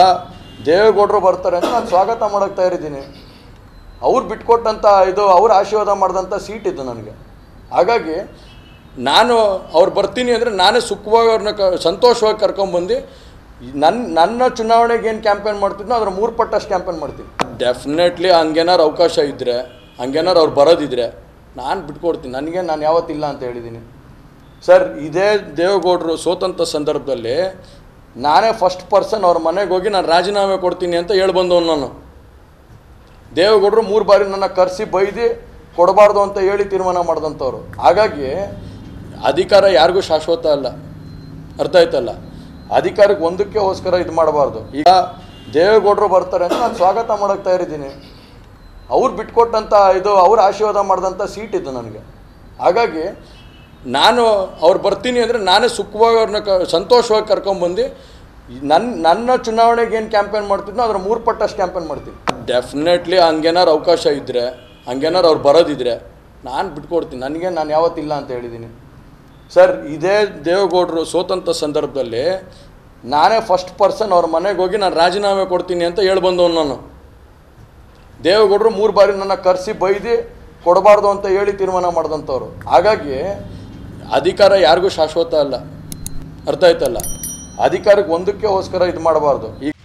ದೇವೇಗೌಡರು ಬರ್ತಾರೆ ಅಂತ ನಾನು ಸ್ವಾಗತ ಮಾಡೋಕ್ಕೆ ತಯಾರಿದ್ದೀನಿ ಅವ್ರು ಬಿಟ್ಕೊಟ್ಟಂಥ ಇದು ಅವ್ರು ಆಶೀರ್ವಾದ ಮಾಡಿದಂಥ ಸೀಟ್ ಇದು ನನಗೆ ಹಾಗಾಗಿ ನಾನು ಅವ್ರು ಬರ್ತೀನಿ ಅಂದರೆ ನಾನೇ ಸುಖವಾಗಿ ಅವ್ರನ್ನ ಕ ಸಂತೋಷವಾಗಿ ಕರ್ಕೊಂಬಂದು ನನ್ನ ನನ್ನ ಚುನಾವಣೆಗೆ ಏನು ಕ್ಯಾಂಪೇನ್ ಮಾಡ್ತಿದ್ನೋ ಅದರ ಮೂರು ಪಟ್ಟಷ್ಟು ಕ್ಯಾಂಪೇನ್ ಮಾಡ್ತೀನಿ ಡೆಫಿನೆಟ್ಲಿ ಹಂಗೇನಾರು ಅವಕಾಶ ಇದ್ದರೆ ಹಂಗೇನಾರು ಅವ್ರು ಬರೋದಿದ್ರೆ ನಾನು ಬಿಟ್ಕೊಡ್ತೀನಿ ನನಗೆ ನಾನು ಯಾವತ್ತಿಲ್ಲ ಅಂತ ಹೇಳಿದ್ದೀನಿ ಸರ್ ಇದೇ ದೇವೇಗೌಡರು ಸೋತಂಥ ಸಂದರ್ಭದಲ್ಲಿ ನಾನೇ ಫಸ್ಟ್ ಪರ್ಸನ್ ಅವ್ರ ಮನೆಗೆ ಹೋಗಿ ನಾನು ರಾಜೀನಾಮೆ ಕೊಡ್ತೀನಿ ಅಂತ ಹೇಳಿ ಬಂದವನು ನಾನು ದೇವೇಗೌಡರು ಮೂರು ಬಾರಿ ನನ್ನ ಕರೆಸಿ ಬೈದು ಕೊಡಬಾರ್ದು ಅಂತ ಹೇಳಿ ತೀರ್ಮಾನ ಮಾಡಿದಂಥವ್ರು ಹಾಗಾಗಿ ಅಧಿಕಾರ ಯಾರಿಗೂ ಶಾಶ್ವತ ಅಲ್ಲ ಅರ್ಥ ಆಯ್ತಲ್ಲ ಅಧಿಕಾರಕ್ಕೆ ಒಂದಕ್ಕೆಗೋಸ್ಕರ ಇದು ಮಾಡಬಾರ್ದು ಈಗ ದೇವೇಗೌಡರು ಬರ್ತಾರೆ ಅಂತ ನಾನು ಸ್ವಾಗತ ಮಾಡೋಕ್ಕೆ ತಯಾರಿದ್ದೀನಿ ಅವ್ರು ಬಿಟ್ಕೊಟ್ಟಂಥ ಇದು ಅವ್ರು ಆಶೀರ್ವಾದ ಮಾಡಿದಂಥ ಸೀಟ್ ಇದು ನನಗೆ ಹಾಗಾಗಿ ನಾನು ಅವ್ರು ಬರ್ತೀನಿ ಅಂದರೆ ನಾನೇ ಸುಖವಾಗಿ ಅವ್ರನ್ನ ಕ ಸಂತೋಷವಾಗಿ ಕರ್ಕೊಂಬಂದು ನನ್ನ ನನ್ನ ಚುನಾವಣೆಗೆ ಏನು ಕ್ಯಾಂಪೇನ್ ಮಾಡ್ತಿದ್ನೋ ಅದರ ಮೂರು ಪಟ್ಟಷ್ಟು ಕ್ಯಾಂಪೇನ್ ಮಾಡ್ತೀನಿ ಡೆಫಿನೆಟ್ಲಿ ಹಂಗೇನಾರು ಅವಕಾಶ ಇದ್ದರೆ ಹಂಗೇನಾರು ಅವ್ರು ಬರೋದಿದ್ರೆ ನಾನು ಬಿಟ್ಕೊಡ್ತೀನಿ ನನಗೆ ನಾನು ಯಾವತ್ತಿಲ್ಲ ಅಂತ ಹೇಳಿದ್ದೀನಿ ಸರ್ ಇದೇ ದೇವೇಗೌಡರು ಸೋತಂಥ ಸಂದರ್ಭದಲ್ಲಿ ನಾನೇ ಫಸ್ಟ್ ಪರ್ಸನ್ ಅವ್ರ ಮನೆಗೆ ಹೋಗಿ ನಾನು ರಾಜೀನಾಮೆ ಕೊಡ್ತೀನಿ ಅಂತ ಹೇಳಿ ಬಂದವನು ನಾನು ದೇವೇಗೌಡರು ಮೂರು ಬಾರಿ ನನ್ನ ಕರೆಸಿ ಬೈದು ಕೊಡಬಾರ್ದು ಅಂತ ಹೇಳಿ ತೀರ್ಮಾನ ಮಾಡಿದಂಥವ್ರು ಹಾಗಾಗಿ ಅಧಿಕಾರ ಯಾರಿಗೂ ಶಾಶ್ವತ ಅಲ್ಲ ಅರ್ಥ ಆಯ್ತಲ್ಲ ಅಧಿಕಾರಕ್ಕೆ ಒಂದಕ್ಕೆಗೋಸ್ಕರ ಇದು ಮಾಡಬಾರ್ದು ಈಗ